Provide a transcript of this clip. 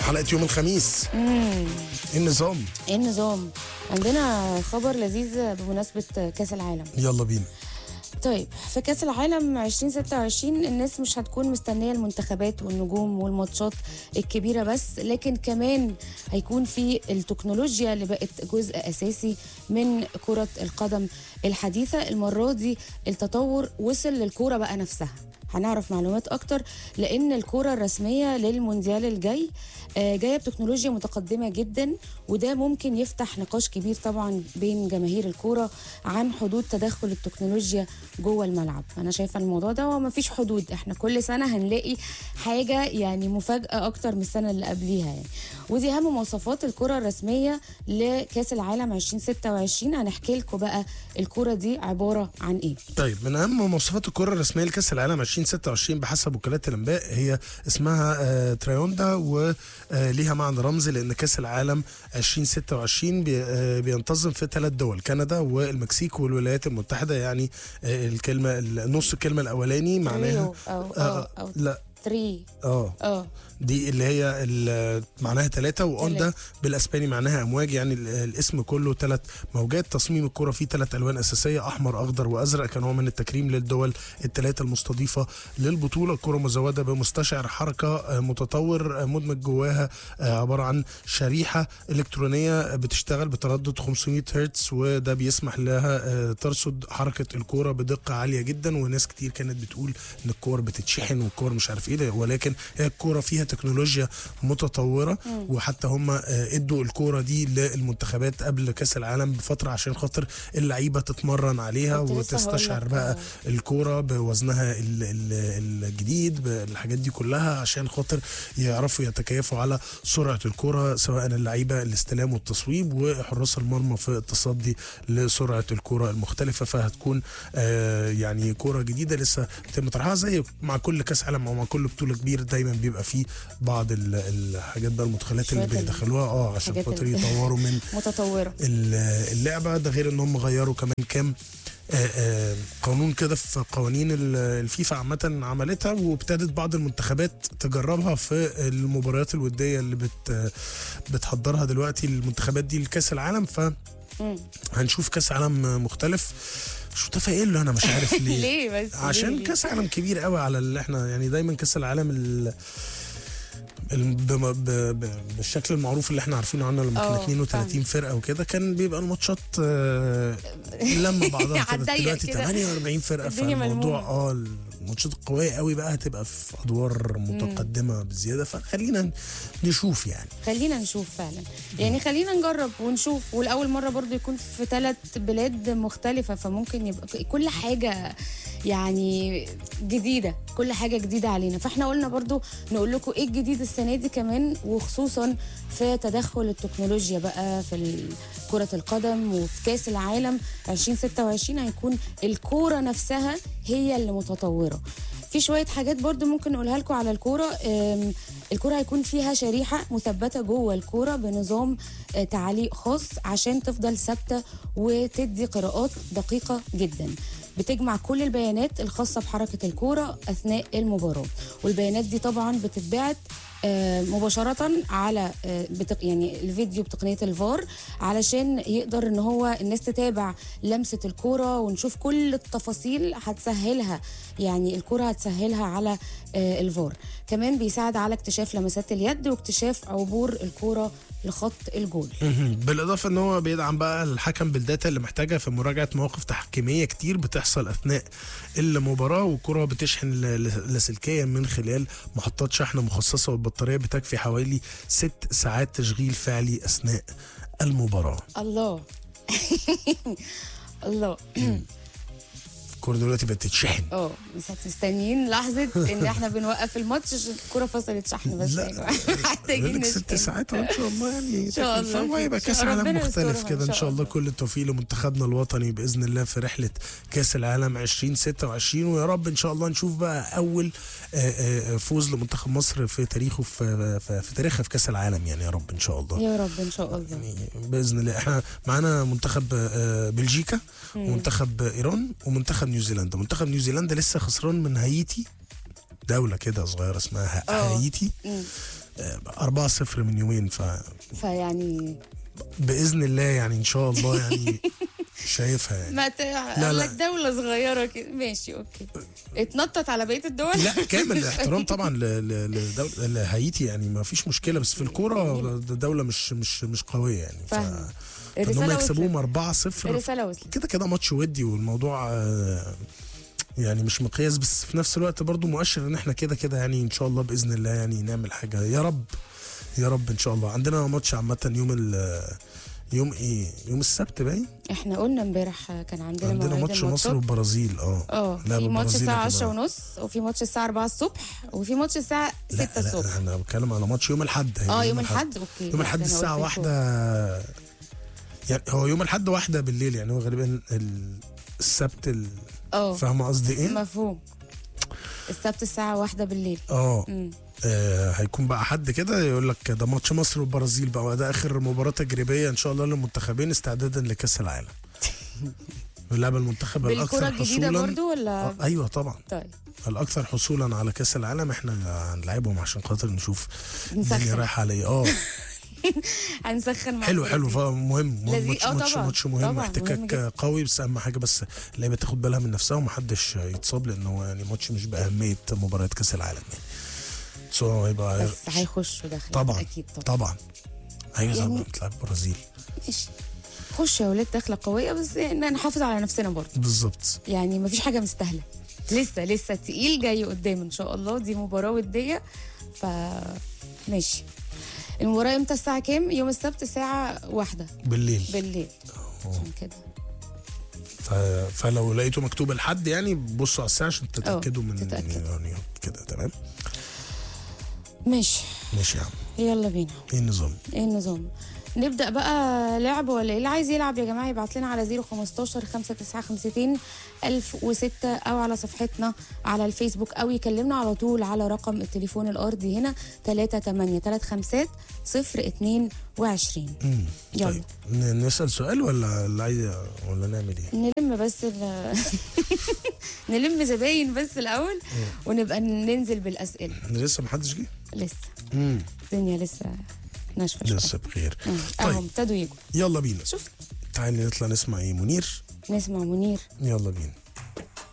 حلقه يوم الخميس ايه النظام ايه النظام عندنا خبر لذيذ بمناسبة كأس العالم يلا بينا طيب في كأس العالم 2026 الناس مش هتكون مستنية المنتخبات والنجوم والماتشات الكبيرة بس لكن كمان هيكون في التكنولوجيا اللي بقت جزء أساسي من كرة القدم الحديثة المرة دي التطور وصل للكورة بقى نفسها هنعرف معلومات اكتر لان الكوره الرسميه للمونديال الجاي آه، جايه بتكنولوجيا متقدمه جدا وده ممكن يفتح نقاش كبير طبعا بين جماهير الكوره عن حدود تدخل التكنولوجيا جوه الملعب انا شايفه الموضوع ده وما فيش حدود احنا كل سنه هنلاقي حاجه يعني مفاجاه اكتر من السنه اللي قبليها يعني ودي اهم مواصفات الكره الرسميه لكاس العالم 2026 هنحكي لكم بقى الكره دي عباره عن ايه طيب من اهم مواصفات الكره الرسميه لكاس العالم 2026 بحسب وكاله الانباء هي اسمها آه تريوندا وليها معنى رمزي لان كاس العالم 2026 بي آه بينتظم في ثلاث دول كندا والمكسيك والولايات المتحده يعني آه الكلمه نص الكلمه الاولاني معناها تريو أو, أو, آه أو لا 3 اه اه دي اللي هي ال- معناها ثلاثة وأوندا تلاتة. بالأسباني معناها أمواج يعني ال- الاسم كله ثلاث موجات تصميم الكرة فيه ثلاث ألوان أساسية أحمر أخضر وأزرق كنوع من التكريم للدول الثلاثة المستضيفة للبطولة الكرة مزودة بمستشعر حركة آه، متطور آه، مدمج جواها آه، عبارة عن شريحة إلكترونية بتشتغل بتردد 500 هرتز وده بيسمح لها آه، ترصد حركة الكرة بدقة عالية جدا وناس كتير كانت بتقول إن الكور بتتشحن والكور مش عارف إيه ده، ولكن هي الكوره فيها تكنولوجيا متطوره وحتى هم آه، ادوا الكوره دي للمنتخبات قبل كاس العالم بفتره عشان خاطر اللعيبه تتمرن عليها كنت لسه وتستشعر هقولك، بقى آه. الكوره بوزنها ال- ال- الجديد بالحاجات دي كلها عشان خاطر يعرفوا يتكيفوا على سرعه الكوره سواء اللعيبه الاستلام والتصويب وحراس المرمى في التصدي لسرعه الكوره المختلفه فهتكون آه، يعني كوره جديده لسه بتتم طرحها زي مع كل كاس عالم او مع كل بطوله كبيره دايما بيبقى فيه بعض ال- الحاجات بقى المدخلات اللي شوية ال- بيدخلوها اه عشان الحاجات خاطر ال- يطوروا من متطوره ال- اللعبه ده غير ان هم غيروا كمان كام آه، آه، قانون كده في قوانين ال- الفيفا عامة عملتها وابتدت بعض المنتخبات تجربها في المباريات الودية اللي بت بتحضرها دلوقتي المنتخبات دي لكأس العالم مم. فهنشوف كأس عالم مختلف مش متفائل له انا مش عارف ليه ليه بس عشان ليه؟ كاس عالم كبير قوي على اللي احنا يعني دايما كاس العالم ال ال- بم- ب- ب- بالشكل المعروف اللي احنا عارفينه عنه لما كان اه، 32 فرقه وكده كان بيبقى الماتشات آه، لما بعضها كده هتضيق دلوقتي كده. 48 فرقه الدنيا فالموضوع ملمومة. اه الماتشات القويه قوي بقى هتبقى في ادوار متقدمه بزياده فخلينا نشوف يعني خلينا نشوف فعلا يعني خلينا نجرب ونشوف والاول مره برضو يكون في ثلاث بلاد مختلفه فممكن يبقى كل حاجه يعني جديده كل حاجه جديده علينا فاحنا قلنا برضو نقول لكم ايه الجديد السنه دي كمان وخصوصا في تدخل التكنولوجيا بقى في ال- كره القدم وفي كاس العالم 2026 هيكون الكوره نفسها هي اللي متطوره في شويه حاجات برضو ممكن نقولها لكم على الكوره أم، الكوره هيكون فيها شريحه مثبته جوه الكوره بنظام آه، تعليق خاص عشان تفضل ثابته وتدي قراءات دقيقه جدا بتجمع كل البيانات الخاصه بحركه الكوره اثناء المباراه والبيانات دي طبعا بتتبعت آه، مباشرة على آه، بتق... يعني الفيديو بتقنية الفار علشان يقدر ان هو الناس تتابع لمسة الكرة ونشوف كل التفاصيل هتسهلها يعني الكرة هتسهلها على آه، الفار كمان بيساعد على اكتشاف لمسات اليد واكتشاف عبور الكرة لخط الجول مهم. بالاضافه ان هو بيدعم بقى الحكم بالداتا اللي محتاجها في مراجعه مواقف تحكيميه كتير بتحصل اثناء المباراه والكره بتشحن ل- ل- لاسلكيا من خلال محطات شحن مخصصه والبطاريه بتكفي حوالي ست ساعات تشغيل فعلي اثناء المباراه الله الله الكره دلوقتي بقت تتشحن اه بس مستنيين لحظة ان احنا بنوقف الماتش عشان الكرة فصلت شحن بس لا. يا جماعة. محتاجين لك ست نشحن. ساعات ان شاء الله يعني شاء الله. فهو يبقى كاس ربنا عالم مختلف يسترها كده إن ان شاء شاء الله الله. كل التوفيق لمنتخبنا الوطني باذن الله في رحله كاس العالم 2026 ويا رب ان شاء الله نشوف بقى اول آه، آه، فوز لمنتخب مصر في تاريخه في في, في تاريخها في كاس العالم يعني يا رب ان شاء الله يا رب ان شاء الله يعني باذن الله احنا معانا منتخب آه، بلجيكا ومنتخب ايران ومنتخب نيوزيلندا منتخب نيوزيلندا لسه خسران من هايتي دولة كده صغيرة اسمها آه. هايتي مم. 4 0 من يومين ف فيعني باذن الله يعني ان شاء الله يعني شايفها يعني ما ت... لا. لك دولة صغيرة كده ماشي اوكي اتنطط على بقية الدول لا كامل الاحترام طبعا ل- ل- لدولة- لهايتي يعني ما فيش مشكله بس في الكوره دوله مش مش مش قويه يعني ف- فاهمة. فان هم الرسالة يكسبوهم وصلت 4 0 الرسالة وصلت كده كده ماتش ودي والموضوع آه، يعني مش مقياس بس في نفس الوقت برضو مؤشر ان احنا كده كده يعني ان شاء الله باذن الله يعني نعمل حاجه يا رب يا رب ان شاء الله عندنا ماتش عامه يوم ال يوم ايه يوم السبت باين احنا قلنا امبارح كان عندنا, عندنا مواعيد ماتش مصر الماتشات. والبرازيل اه اه لا، في ماتش بالبرازيل الساعة يا 10 جماعة. ونص وفي ماتش الساعة 4 الصبح وفي ماتش الساعة 6 لا لا الصبح انا بتكلم على ماتش يوم الاحد هيبقى اه يوم الاحد اوكي يوم الاحد لا، ده أنا الساعه قلت واحدة يعني هو يوم الاحد واحدة بالليل يعني هو غالبا ال- السبت ال- اه فاهمه قصدي ايه؟ مفهوم السبت الساعة واحدة بالليل اه مم. آه، هيكون بقى حد كده يقول لك ده ماتش مصر والبرازيل بقى وده اخر مباراه تجريبيه ان شاء الله للمنتخبين استعدادا لكاس العالم اللعبه المنتخب بالكرة الاكثر الجديدة حصولا برضو ولا آه، ايوه طبعا طيب الاكثر حصولا على كاس العالم احنا هنلعبهم عشان خاطر نشوف الدنيا نسخن رايحه على ايه اه هنسخن مع حلو حلو البرازيل. فمهم لذيذ. ماتش آه ماتش طبعاً. ماتش مهم طبعاً، مهم احتكاك جداً. قوي بس اهم حاجه بس اللعيبه تاخد بالها من نفسها ومحدش يتصاب لان هو يعني ماتش مش باهميه مباريات كاس العالم يعني بس هو هيبقى بس هيخشوا داخل طبعا اكيد طبعا طبعا ايوه يعني- طبعا بتلعب البرازيل ماشي خش يا ولاد داخله قويه بس يعني نحافظ على نفسنا برضه بالظبط يعني مفيش حاجه مستاهله لسه لسه تقيل جاي قدام ان شاء الله دي مباراه وديه ف ماشي المباراه امتى الساعه كام يوم السبت الساعه واحدة بالليل بالليل عشان كده ف... فلو لقيته مكتوب الحد يعني بصوا على الساعه عشان تتاكدوا من تتأكد. يعني كده تمام ماشي ماشي يا عم يلا بينا ايه النظام ايه النظام نبدا بقى لعب ولا ايه اللي عايز يلعب يا جماعه يبعت لنا على 015 5952 1006 او على صفحتنا على الفيسبوك او يكلمنا على طول على رقم التليفون الارضي هنا 3835 022 مم. يلا. طيب ن- نسال سؤال ولا اللي عايز ولا نعمل ايه نلم بس ال... نلم زباين بس الاول ونبقى ننزل بالاسئله لسه ما حدش جه لسه مم. الدنيا لسه ناشفه شويه لسه بخير مم. طيب. اهم ابتدوا يجوا يلا بينا شوف تعالي نطلع نسمع ايه منير نسمع منير يلا بينا